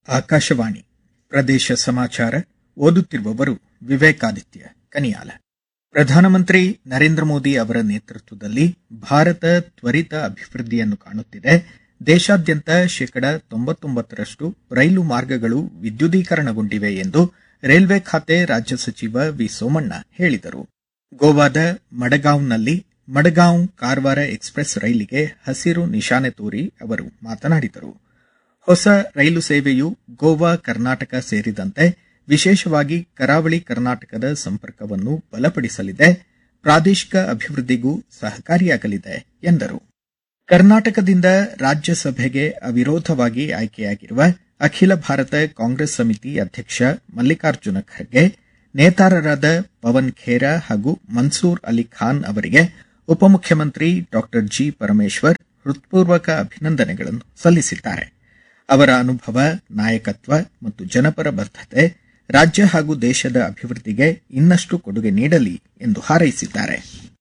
ಆಕಾಶವಾಣಿ ಪ್ರದೇಶ ಸಮಾಚಾರ ಓದುತ್ತಿರುವವರು ವಿವೇಕಾದಿತ್ಯ ಕನಿಯಾಲ ಪ್ರಧಾನಮಂತ್ರಿ ನರೇಂದ್ರ ಮೋದಿ ಅವರ ನೇತೃತ್ವದಲ್ಲಿ ಭಾರತ ತ್ವರಿತ ಅಭಿವೃದ್ಧಿಯನ್ನು ಕಾಣುತ್ತಿದೆ ದೇಶಾದ್ಯಂತ ಶೇಕಡ ತೊಂಬತ್ತೊಂಬತ್ತರಷ್ಟು ರೈಲು ಮಾರ್ಗಗಳು ವಿದ್ಯುದೀಕರಣಗೊಂಡಿವೆ ಎಂದು ರೈಲ್ವೆ ಖಾತೆ ರಾಜ್ಯ ಸಚಿವ ವಿ ಸೋಮಣ್ಣ ಹೇಳಿದರು ಗೋವಾದ ಮಡಗಾಂವ್ನಲ್ಲಿ ಮಡಗಾಂವ್ ಕಾರವಾರ ಎಕ್ಸ್ಪ್ರೆಸ್ ರೈಲಿಗೆ ಹಸಿರು ನಿಶಾನೆ ತೋರಿ ಅವರು ಮಾತನಾಡಿದರು ಹೊಸ ರೈಲು ಸೇವೆಯು ಗೋವಾ ಕರ್ನಾಟಕ ಸೇರಿದಂತೆ ವಿಶೇಷವಾಗಿ ಕರಾವಳಿ ಕರ್ನಾಟಕದ ಸಂಪರ್ಕವನ್ನು ಬಲಪಡಿಸಲಿದೆ ಪ್ರಾದೇಶಿಕ ಅಭಿವೃದ್ಧಿಗೂ ಸಹಕಾರಿಯಾಗಲಿದೆ ಎಂದರು ಕರ್ನಾಟಕದಿಂದ ರಾಜ್ಯಸಭೆಗೆ ಅವಿರೋಧವಾಗಿ ಆಯ್ಕೆಯಾಗಿರುವ ಅಖಿಲ ಭಾರತ ಕಾಂಗ್ರೆಸ್ ಸಮಿತಿ ಅಧ್ಯಕ್ಷ ಮಲ್ಲಿಕಾರ್ಜುನ ಖರ್ಗೆ ನೇತಾರರಾದ ಪವನ್ ಖೇರಾ ಹಾಗೂ ಮನ್ಸೂರ್ ಅಲಿ ಖಾನ್ ಅವರಿಗೆ ಉಪಮುಖ್ಯಮಂತ್ರಿ ಡಾಕ್ಟರ್ ಜಿ ಪರಮೇಶ್ವರ್ ಹೃತ್ಪೂರ್ವಕ ಅಭಿನಂದನೆಗಳನ್ನು ಸಲ್ಲಿಸಿದ್ದಾರೆ ಅವರ ಅನುಭವ ನಾಯಕತ್ವ ಮತ್ತು ಜನಪರ ಬದ್ಧತೆ ರಾಜ್ಯ ಹಾಗೂ ದೇಶದ ಅಭಿವೃದ್ಧಿಗೆ ಇನ್ನಷ್ಟು ಕೊಡುಗೆ ನೀಡಲಿ ಎಂದು ಹಾರೈಸಿದ್ದಾರೆ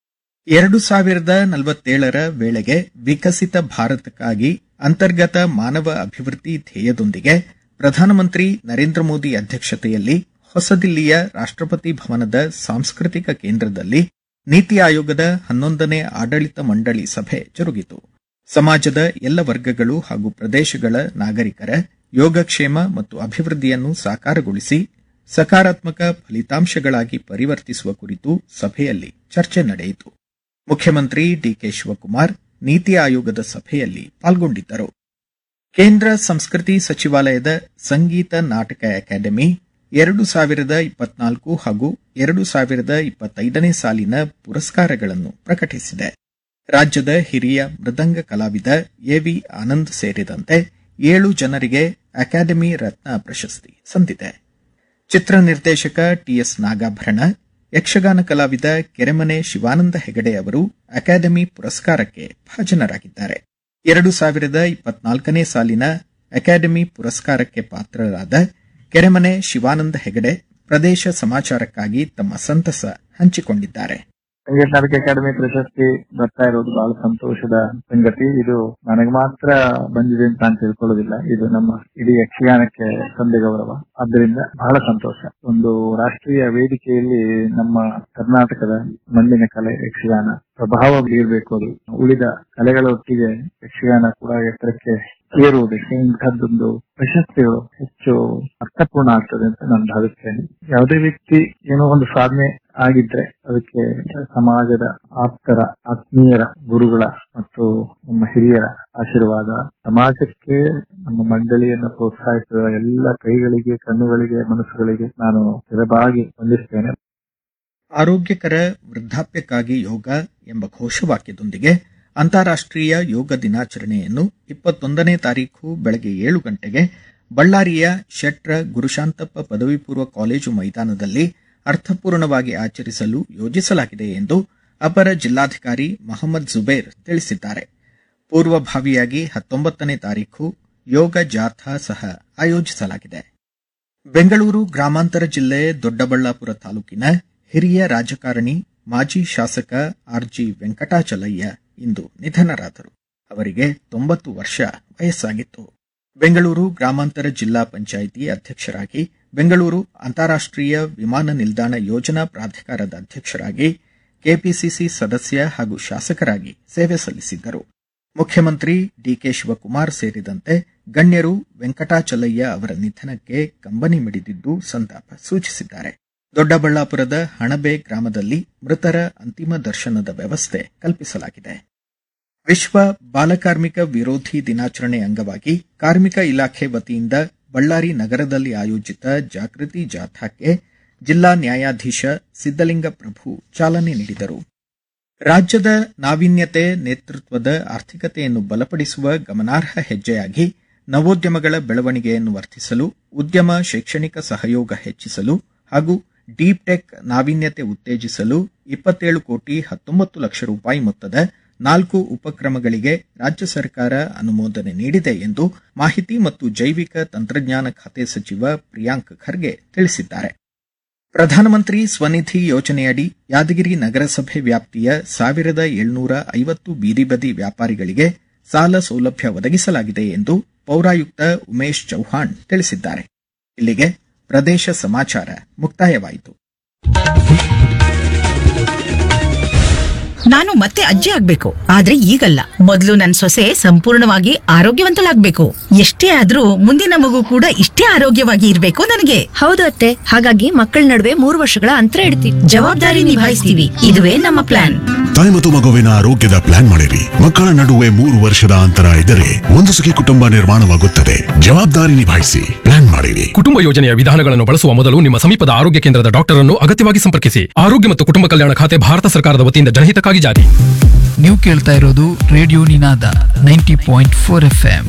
ಎರಡು ಸಾವಿರದ ನಲವತ್ತೇಳರ ವೇಳೆಗೆ ವಿಕಸಿತ ಭಾರತಕ್ಕಾಗಿ ಅಂತರ್ಗತ ಮಾನವ ಅಭಿವೃದ್ಧಿ ಧ್ಯೇಯದೊಂದಿಗೆ ಪ್ರಧಾನಮಂತ್ರಿ ನರೇಂದ್ರ ಮೋದಿ ಅಧ್ಯಕ್ಷತೆಯಲ್ಲಿ ಹೊಸದಿಲ್ಲಿಯ ರಾಷ್ಟ್ರಪತಿ ಭವನದ ಸಾಂಸ್ಕೃತಿಕ ಕೇಂದ್ರದಲ್ಲಿ ನೀತಿ ಆಯೋಗದ ಹನ್ನೊಂದನೇ ಆಡಳಿತ ಮಂಡಳಿ ಸಭೆ ಜರುಗಿತು ಸಮಾಜದ ಎಲ್ಲ ವರ್ಗಗಳು ಹಾಗೂ ಪ್ರದೇಶಗಳ ನಾಗರಿಕರ ಯೋಗಕ್ಷೇಮ ಮತ್ತು ಅಭಿವೃದ್ಧಿಯನ್ನು ಸಾಕಾರಗೊಳಿಸಿ ಸಕಾರಾತ್ಮಕ ಫಲಿತಾಂಶಗಳಾಗಿ ಪರಿವರ್ತಿಸುವ ಕುರಿತು ಸಭೆಯಲ್ಲಿ ಚರ್ಚೆ ನಡೆಯಿತು ಮುಖ್ಯಮಂತ್ರಿ ಡಿಕೆ ಶಿವಕುಮಾರ್ ನೀತಿ ಆಯೋಗದ ಸಭೆಯಲ್ಲಿ ಪಾಲ್ಗೊಂಡಿದ್ದರು ಕೇಂದ್ರ ಸಂಸ್ಕೃತಿ ಸಚಿವಾಲಯದ ಸಂಗೀತ ನಾಟಕ ಅಕಾಡೆಮಿ ಎರಡು ಸಾವಿರದ ಇಪ್ಪತ್ನಾಲ್ಕು ಹಾಗೂ ಎರಡು ಸಾವಿರದ ಇಪ್ಪತ್ತೈದನೇ ಸಾಲಿನ ಪುರಸ್ಕಾರಗಳನ್ನು ಪ್ರಕಟಿಸಿದೆ ರಾಜ್ಯದ ಹಿರಿಯ ಮೃದಂಗ ಕಲಾವಿದ ಎವಿ ಆನಂದ್ ಸೇರಿದಂತೆ ಏಳು ಜನರಿಗೆ ಅಕಾಡೆಮಿ ರತ್ನ ಪ್ರಶಸ್ತಿ ಸಂದಿದೆ ಚಿತ್ರ ನಿರ್ದೇಶಕ ಟಿಎಸ್ ನಾಗಾಭರಣ ಯಕ್ಷಗಾನ ಕಲಾವಿದ ಕೆರೆಮನೆ ಶಿವಾನಂದ ಹೆಗಡೆ ಅವರು ಅಕಾಡೆಮಿ ಪುರಸ್ಕಾರಕ್ಕೆ ಭಾಜನರಾಗಿದ್ದಾರೆ ಎರಡು ಸಾವಿರದ ಇಪ್ಪತ್ನಾಲ್ಕನೇ ಸಾಲಿನ ಅಕಾಡೆಮಿ ಪುರಸ್ಕಾರಕ್ಕೆ ಪಾತ್ರರಾದ ಕೆರೆಮನೆ ಶಿವಾನಂದ ಹೆಗಡೆ ಪ್ರದೇಶ ಸಮಾಚಾರಕ್ಕಾಗಿ ತಮ್ಮ ಸಂತಸ ಹಂಚಿಕೊಂಡಿದ್ದಾರೆ ಸಂಗೀತ ನಾಟಕ ಅಕಾಡೆಮಿ ಪ್ರಶಸ್ತಿ ಬರ್ತಾ ಇರೋದು ಬಹಳ ಸಂತೋಷದ ಸಂಗತಿ ಇದು ನನಗೆ ಮಾತ್ರ ಬಂದಿದೆ ಅಂತ ನಾನು ತಿಳ್ಕೊಳ್ಳೋದಿಲ್ಲ ಇದು ನಮ್ಮ ಇಡೀ ಯಕ್ಷಗಾನಕ್ಕೆ ಸಂದೆ ಗೌರವ ಆದ್ದರಿಂದ ಬಹಳ ಸಂತೋಷ ಒಂದು ರಾಷ್ಟ್ರೀಯ ವೇದಿಕೆಯಲ್ಲಿ ನಮ್ಮ ಕರ್ನಾಟಕದ ಮಣ್ಣಿನ ಕಲೆ ಯಕ್ಷಗಾನ ಪ್ರಭಾವ ಬೀರಬೇಕು ಅದು ಉಳಿದ ಕಲೆಗಳ ಒಟ್ಟಿಗೆ ಯಕ್ಷಗಾನ ಕೂಡ ಎತ್ತರಕ್ಕೆ ಏರುವುದಕ್ಕೆ ಇಂಥದ್ದೊಂದು ಪ್ರಶಸ್ತಿಗಳು ಹೆಚ್ಚು ಅರ್ಥಪೂರ್ಣ ಆಗ್ತದೆ ಅಂತ ನಾನು ಭಾವಿಸ್ತೇನೆ ಯಾವುದೇ ವ್ಯಕ್ತಿ ಏನೋ ಒಂದು ಸಾಧನೆ ಆಗಿದ್ರೆ ಅದಕ್ಕೆ ಸಮಾಜದ ಆಪ್ತರ ಆತ್ಮೀಯರ ಗುರುಗಳ ಮತ್ತು ನಮ್ಮ ಹಿರಿಯರ ಆಶೀರ್ವಾದ ಸಮಾಜಕ್ಕೆ ನಮ್ಮ ಮಂಡಳಿಯನ್ನು ಪ್ರೋತ್ಸಾಹಿಸಿದ ಎಲ್ಲ ಕೈಗಳಿಗೆ ಕಣ್ಣುಗಳಿಗೆ ಮನಸ್ಸುಗಳಿಗೆ ನಾನು ಚಿರಬಾಗಿ ವಂದಿಸ್ತೇನೆ ಆರೋಗ್ಯಕರ ವೃದ್ಧಾಪ್ಯಕ್ಕಾಗಿ ಯೋಗ ಎಂಬ ಘೋಷವಾಕ್ಯದೊಂದಿಗೆ ಅಂತಾರಾಷ್ಟ್ರೀಯ ಯೋಗ ದಿನಾಚರಣೆಯನ್ನು ಇಪ್ಪತ್ತೊಂದನೇ ತಾರೀಖು ಬೆಳಗ್ಗೆ ಏಳು ಗಂಟೆಗೆ ಬಳ್ಳಾರಿಯ ಶೆಟ್ರ ಗುರುಶಾಂತಪ್ಪ ಪದವಿ ಪೂರ್ವ ಕಾಲೇಜು ಮೈದಾನದಲ್ಲಿ ಅರ್ಥಪೂರ್ಣವಾಗಿ ಆಚರಿಸಲು ಯೋಜಿಸಲಾಗಿದೆ ಎಂದು ಅಪರ ಜಿಲ್ಲಾಧಿಕಾರಿ ಮೊಹಮ್ಮದ್ ಜುಬೇರ್ ತಿಳಿಸಿದ್ದಾರೆ ಪೂರ್ವಭಾವಿಯಾಗಿ ಹತ್ತೊಂಬತ್ತನೇ ತಾರೀಖು ಯೋಗ ಜಾಥಾ ಸಹ ಆಯೋಜಿಸಲಾಗಿದೆ ಬೆಂಗಳೂರು ಗ್ರಾಮಾಂತರ ಜಿಲ್ಲೆ ದೊಡ್ಡಬಳ್ಳಾಪುರ ತಾಲೂಕಿನ ಹಿರಿಯ ರಾಜಕಾರಣಿ ಮಾಜಿ ಶಾಸಕ ಆರ್ಜಿ ವೆಂಕಟಾಚಲಯ್ಯ ಇಂದು ನಿಧನರಾದರು ಅವರಿಗೆ ತೊಂಬತ್ತು ವರ್ಷ ವಯಸ್ಸಾಗಿತ್ತು ಬೆಂಗಳೂರು ಗ್ರಾಮಾಂತರ ಜಿಲ್ಲಾ ಪಂಚಾಯಿತಿ ಅಧ್ಯಕ್ಷರಾಗಿ ಬೆಂಗಳೂರು ಅಂತಾರಾಷ್ಟ್ರೀಯ ವಿಮಾನ ನಿಲ್ದಾಣ ಯೋಜನಾ ಪ್ರಾಧಿಕಾರದ ಅಧ್ಯಕ್ಷರಾಗಿ ಕೆಪಿಸಿಸಿ ಸದಸ್ಯ ಹಾಗೂ ಶಾಸಕರಾಗಿ ಸೇವೆ ಸಲ್ಲಿಸಿದ್ದರು ಮುಖ್ಯಮಂತ್ರಿ ಡಿಕೆ ಶಿವಕುಮಾರ್ ಸೇರಿದಂತೆ ಗಣ್ಯರು ವೆಂಕಟಾಚಲಯ್ಯ ಅವರ ನಿಧನಕ್ಕೆ ಕಂಬನಿ ಮಿಡಿದಿದ್ದು ಸಂತಾಪ ಸೂಚಿಸಿದ್ದಾರೆ ದೊಡ್ಡಬಳ್ಳಾಪುರದ ಹಣಬೆ ಗ್ರಾಮದಲ್ಲಿ ಮೃತರ ಅಂತಿಮ ದರ್ಶನದ ವ್ಯವಸ್ಥೆ ಕಲ್ಪಿಸಲಾಗಿದೆ ವಿಶ್ವ ಬಾಲಕಾರ್ಮಿಕ ವಿರೋಧಿ ದಿನಾಚರಣೆ ಅಂಗವಾಗಿ ಕಾರ್ಮಿಕ ಇಲಾಖೆ ವತಿಯಿಂದ ಬಳ್ಳಾರಿ ನಗರದಲ್ಲಿ ಆಯೋಜಿತ ಜಾಗೃತಿ ಜಾಥಾಕ್ಕೆ ಜಿಲ್ಲಾ ನ್ಯಾಯಾಧೀಶ ಸಿದ್ದಲಿಂಗ ಪ್ರಭು ಚಾಲನೆ ನೀಡಿದರು ರಾಜ್ಯದ ನಾವೀನ್ಯತೆ ನೇತೃತ್ವದ ಆರ್ಥಿಕತೆಯನ್ನು ಬಲಪಡಿಸುವ ಗಮನಾರ್ಹ ಹೆಜ್ಜೆಯಾಗಿ ನವೋದ್ಯಮಗಳ ಬೆಳವಣಿಗೆಯನ್ನು ವರ್ಧಿಸಲು ಉದ್ಯಮ ಶೈಕ್ಷಣಿಕ ಸಹಯೋಗ ಹೆಚ್ಚಿಸಲು ಹಾಗೂ ಡೀಪ್ ಟೆಕ್ ನಾವೀನ್ಯತೆ ಉತ್ತೇಜಿಸಲು ಇಪ್ಪತ್ತೇಳು ಕೋಟಿ ಹತ್ತೊಂಬತ್ತು ಲಕ್ಷ ರೂಪಾಯಿ ಮೊತ್ತದ ನಾಲ್ಕು ಉಪಕ್ರಮಗಳಿಗೆ ರಾಜ್ಯ ಸರ್ಕಾರ ಅನುಮೋದನೆ ನೀಡಿದೆ ಎಂದು ಮಾಹಿತಿ ಮತ್ತು ಜೈವಿಕ ತಂತ್ರಜ್ಞಾನ ಖಾತೆ ಸಚಿವ ಪ್ರಿಯಾಂಕ್ ಖರ್ಗೆ ತಿಳಿಸಿದ್ದಾರೆ ಪ್ರಧಾನಮಂತ್ರಿ ಸ್ವನಿಧಿ ಯೋಜನೆಯಡಿ ಯಾದಗಿರಿ ನಗರಸಭೆ ವ್ಯಾಪ್ತಿಯ ಸಾವಿರದ ಏಳ್ನೂರ ಐವತ್ತು ಬೀದಿ ಬದಿ ವ್ಯಾಪಾರಿಗಳಿಗೆ ಸಾಲ ಸೌಲಭ್ಯ ಒದಗಿಸಲಾಗಿದೆ ಎಂದು ಪೌರಾಯುಕ್ತ ಉಮೇಶ್ ಚೌಹಾಣ್ ತಿಳಿಸಿದ್ದಾರೆ ಇಲ್ಲಿಗೆ ಪ್ರದೇಶ ಸಮಾಚಾರ ಮುಕ್ತಾಯವಾಯಿತು ನಾನು ಮತ್ತೆ ಅಜ್ಜಿ ಆಗ್ಬೇಕು ಆದ್ರೆ ಈಗಲ್ಲ ಮೊದಲು ನನ್ ಸೊಸೆ ಸಂಪೂರ್ಣವಾಗಿ ಆರೋಗ್ಯವಂತಳಾಗ್ಬೇಕು ಎಷ್ಟೇ ಆದ್ರೂ ಮುಂದಿನ ಮಗು ಕೂಡ ಇಷ್ಟೇ ಆರೋಗ್ಯವಾಗಿ ಇರ್ಬೇಕು ನನಗೆ ಹೌದು ಅತ್ತೆ ಹಾಗಾಗಿ ಮಕ್ಕಳ ನಡುವೆ ಮೂರು ವರ್ಷಗಳ ಅಂತರ ಇಡ್ತೀವಿ ಜವಾಬ್ದಾರಿ ನಿಭಾಯಿಸ್ತೀವಿ ಇದುವೇ ನಮ್ಮ ಪ್ಲಾನ್ ತಾಯಿ ಮತ್ತು ಮಗುವಿನ ಆರೋಗ್ಯದ ಪ್ಲಾನ್ ಮಾಡಿರಿ ಮಕ್ಕಳ ನಡುವೆ ಮೂರು ವರ್ಷದ ಅಂತರ ಇದ್ದರೆ ಒಂದು ಸುಖಿ ಕುಟುಂಬ ನಿರ್ಮಾಣವಾಗುತ್ತದೆ ಜವಾಬ್ದಾರಿ ನಿಭಾಯಿಸಿ ಪ್ಲಾನ್ ಮಾಡಿರಿ ಕುಟುಂಬ ಯೋಜನೆಯ ವಿಧಾನಗಳನ್ನು ಬಳಸುವ ಮೊದಲು ನಿಮ್ಮ ಸಮೀಪದ ಆರೋಗ್ಯ ಕೇಂದ್ರದ ಡಾಕ್ಟರ್ ಅನ್ನು ಅಗತ್ಯವಾಗಿ ಸಂಪರ್ಕಿಸಿ ಆರೋಗ್ಯ ಮತ್ತು ಕುಟುಂಬ ಕಲ್ಯಾಣ ಖಾತೆ ಭಾರತ ಸರ್ಕಾರದ ವತಿಯಿಂದ ಜನಹಿತಕ್ಕಾಗಿ ಜಾರಿ ನೀವು ಕೇಳ್ತಾ ಇರೋದು radio Ninada ninety point four F M